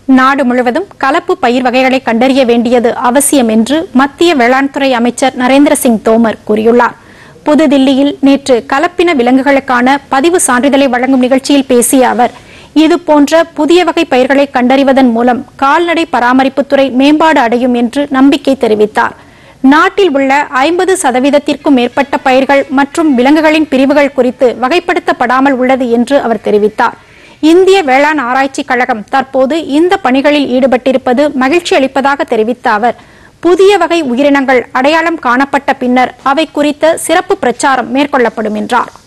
நாடு முழுவதும் கலப்பு பயிர் வகைகளை கண்டறிய வேண்டியது அவசியம் என்று மத்திய வேளாண் துறை அமைச்சர் நரேந்திர சிங் தோமர் கூறியுள்ளார் புதுதில்லியில் நேற்று கலப்பின விலங்குகளுக்கான பதிவு சான்றிதழை வழங்கும் நிகழ்ச்சியில் பேசிய அவர் இதுபோன்ற புதிய வகை பயிர்களை கண்டறிவதன் மூலம் கால்நடை பராமரிப்புத்துறை மேம்பாடு அடையும் என்று நம்பிக்கை தெரிவித்தார் நாட்டில் உள்ள ஐம்பது சதவீதத்திற்கும் மேற்பட்ட பயிர்கள் மற்றும் விலங்குகளின் பிரிவுகள் குறித்து வகைப்படுத்தப்படாமல் உள்ளது என்று அவர் தெரிவித்தார் இந்திய வேளாண் ஆராய்ச்சிக் கழகம் தற்போது இந்த பணிகளில் ஈடுபட்டிருப்பது மகிழ்ச்சி அளிப்பதாக தெரிவித்த அவர் புதிய வகை உயிரினங்கள் அடையாளம் காணப்பட்ட பின்னர் அவை குறித்த சிறப்பு பிரச்சாரம் மேற்கொள்ளப்படும் என்றார்